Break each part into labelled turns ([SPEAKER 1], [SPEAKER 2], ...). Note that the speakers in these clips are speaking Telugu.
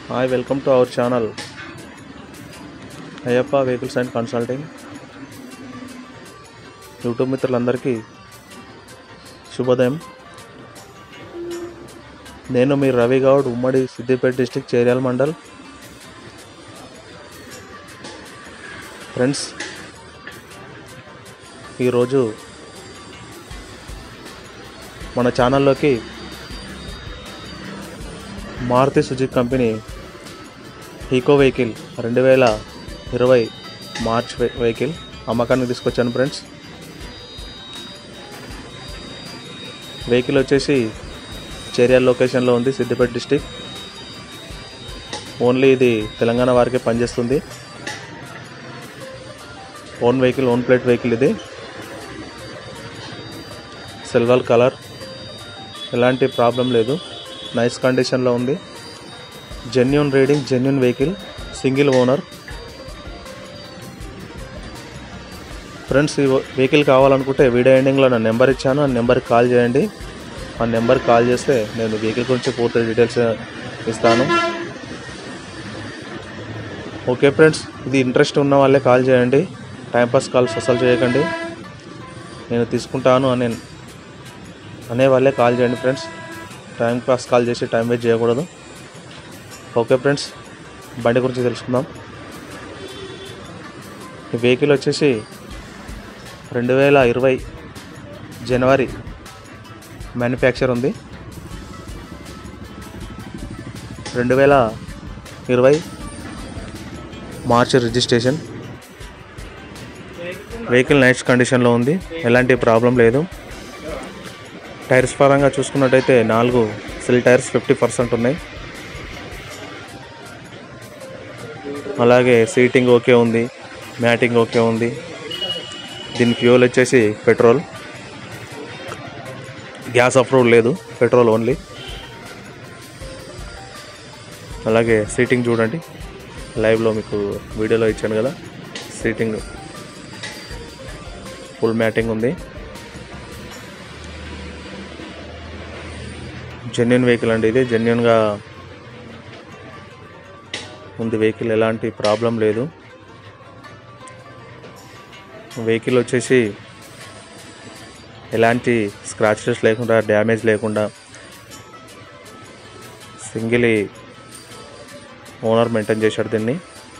[SPEAKER 1] hi welcome to our channel Ayyappa vehicles and consulting YouTube మిత్రులందరికీ శుభోదయం నేను మీ రవి గౌడ్ ఉమ్మడి సిద్దిపేట డిస్టిక్ చేర్యాల మండల్ ఫ్రెండ్స్ ఈరోజు మన ఛానల్లోకి Maruti Suzuki company Eeco vehicle రెండు వేల ఇరవై మార్చ్ వె- వెహికల్ అమ్మకానికి తీసుకొచ్చాను ఫ్రెండ్స్ వెహికల్ వచ్చేసి చేరియాల లొకేషన్లో ఉంది సిద్దిపేట డిస్టిక్ ఓన్లీ ఇది తెలంగాణ వారికే పనిచేస్తుంది own vehicle own plate vehicle ఇది సిల్వర్ కలర్ ఎలాంటి ప్రాబ్లం లేదు నైస్ కండిషన్లో ఉంది genuine reading genuine vehicle single owner friends ఈ వెహికల్ కావాలనుకుంటే వీడియో ఎండింగ్లో నా నెంబర్ ఇచ్చాను ఆ నెంబర్కి కాల్ చేయండి ఆ నెంబర్కి కాల్ చేస్తే నేను వెహికల్ గురించి పూర్తి డీటెయిల్స్ ఇస్తాను ఓకే ఫ్రెండ్స్ ఇది ఇంట్రెస్ట్ ఉన్న వాళ్ళే కాల్ చేయండి టైంపాస్ కాల్స్ అసలు చేయకండి నేను తీసుకుంటాను అని అనే వాళ్ళే కాల్ చేయండి ఫ్రెండ్స్ టైం పాస్ కాల్ చేసి టైం వేస్ట్ చేయకూడదు ఓకే ఫ్రెండ్స్ బండి గురించి తెలుసుకుందాం ఈ వెహికల్ వచ్చేసి రెండు వేల ఇరవై జనవరి మ్యానుఫ్యాక్చర్ ఉంది రెండు వేల ఇరవై మార్చ్ రిజిస్ట్రేషన్ వెహికల్ నైట్స్ కండిషన్లో ఉంది ఎలాంటి ప్రాబ్లం లేదు టైర్స్ పరంగా చూసుకున్నట్టయితే నాలుగు సిల్ టైర్స్ ఫిఫ్టీ పర్సెంట్ ఉన్నాయి అలాగే సీటింగ్ ఓకే ఉంది మ్యాటింగ్ ఓకే ఉంది దీని ఫ్యూల్ వచ్చేసి పెట్రోల్ గ్యాస్ అప్రూవ్ లేదు పెట్రోల్ ఓన్లీ అలాగే సీటింగ్ చూడండి లైవ్లో మీకు వీడియోలో ఇచ్చాను కదా సీటింగ్ ఫుల్ మ్యాటింగ్ ఉంది జెన్యున్ వెహికల్ అండి ఇది జెన్యున్గా ఉంది వెహికల్ ఎలాంటి ప్రాబ్లం లేదు వెహికల్ వచ్చేసి ఎలాంటి స్క్రాచెస్ లేకుండా డ్యామేజ్ లేకుండా సింగిల్ ఓనర్ మెయింటైన్ చేశాడు దీన్ని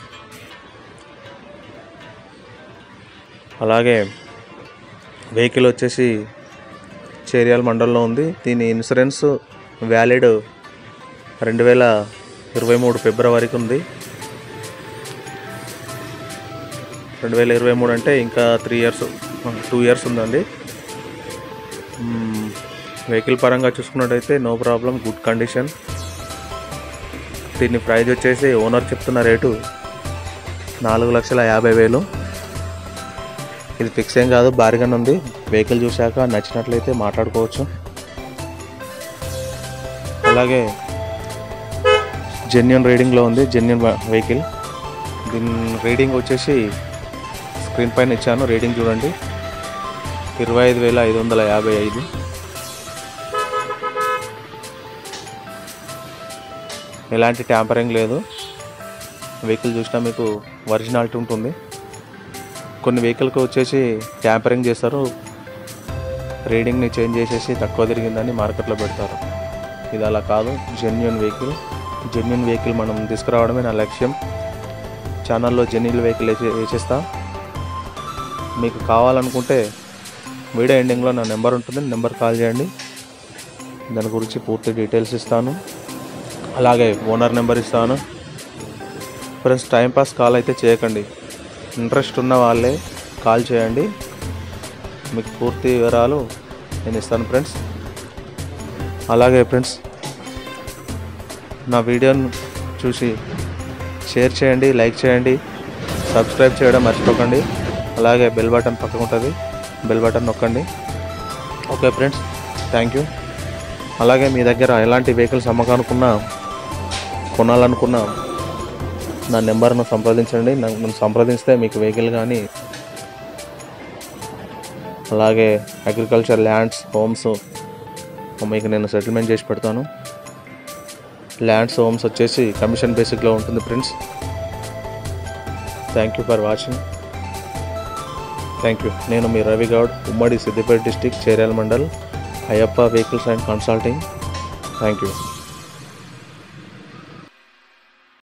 [SPEAKER 1] అలాగే వెహికల్ వచ్చేసి చేరియాల మండలంలో ఉంది దీని ఇన్సూరెన్స్ వ్యాలిడ్ రెండు వేల ఇరవై మూడు ఫిబ్రవరికి ఉంది రెండు వేల ఇరవై మూడు అంటే ఇంకా త్రీ ఇయర్స్ టూ ఇయర్స్ ఉందండి మ్మ్, వెహికల్ పరంగా చూసుకున్నట్టయితే నో ప్రాబ్లం గుడ్ కండిషన్ దీని ప్రైజ్ వచ్చేసి ఓనర్ చెప్తున్న రేటు నాలుగు లక్షల యాభై వేలు ఇది ఫిక్స్ ఏం కాదు భారీగానే ఉంది వెహికల్ చూశాక నచ్చినట్లయితే మాట్లాడుకోవచ్చు అలాగే జెన్యున్ రీడింగ్లో ఉంది జెన్యున్ వెహికల్ దీని రీడింగ్ వచ్చేసి స్క్రీన్ పైన ఇచ్చాను రీడింగ్ చూడండి ఇరవై ఐదు వేల ఐదు వందల యాభై ఐదు ఎలాంటి ట్యాంపరింగ్ లేదు వెహికల్ చూసినా మీకు ఒరిజినాలిటీ ఉంటుంది కొన్ని వెహికల్కి వచ్చేసి ట్యాంపరింగ్ చేస్తారు రీడింగ్ని చేంజ్ చేసేసి తక్కువ తిరిగిందని మార్కెట్లో పెడతారు ఇది అలా కాదు జెన్యున్ వెహికల్ జెన్యున్ వెహికల్ మనం తీసుకురావడమే నా లక్ష్యం ఛానల్లో జెన్యున్ వెహికల్ వేసే వేసేస్తా మీకు కావాలనుకుంటే వీడియో ఎండింగ్లో నా నెంబర్ ఉంటుంది నెంబర్ కాల్ చేయండి దాని గురించి పూర్తి డీటెయిల్స్ ఇస్తాను అలాగే ఓనర్ నెంబర్ ఇస్తాను ఫ్రెండ్స్ టైంపాస్ కాల్ అయితే చేయకండి ఇంట్రెస్ట్ ఉన్న వాళ్ళే కాల్ చేయండి మీకు పూర్తి వివరాలు నేను ఇస్తాను ఫ్రెండ్స్ అలాగే ఫ్రెండ్స్ నా వీడియోను చూసి షేర్ చేయండి లైక్ చేయండి సబ్స్క్రైబ్ చేయడం మర్చిపోకండి అలాగే బెల్ బటన్ పక్కన ఉంటుంది బెల్ బటన్ నొక్కండి ఓకే ఫ్రెండ్స్ థ్యాంక్ యూ అలాగే మీ దగ్గర ఎలాంటి వెహికల్స్ అమ్మకానుకున్నా కొనాలనుకున్నా నా నెంబర్ను సంప్రదించండి నన్ను నన్ను సంప్రదిస్తే మీకు వెహికల్ కానీ అలాగే అగ్రికల్చర్ ల్యాండ్స్ హోమ్స్ మీకు నేను సెటిల్మెంట్ చేసి పెడతాను ల్యాండ్స్ హోమ్స్ వచ్చేసి కమిషన్ బేసిక్లో ఉంటుంది friends thank you for watching thank you నేను మీ రవి గౌడ్ ఉమ్మడి Siddipet district Cheriyal mandal Ayyappa vehicles and consulting thank you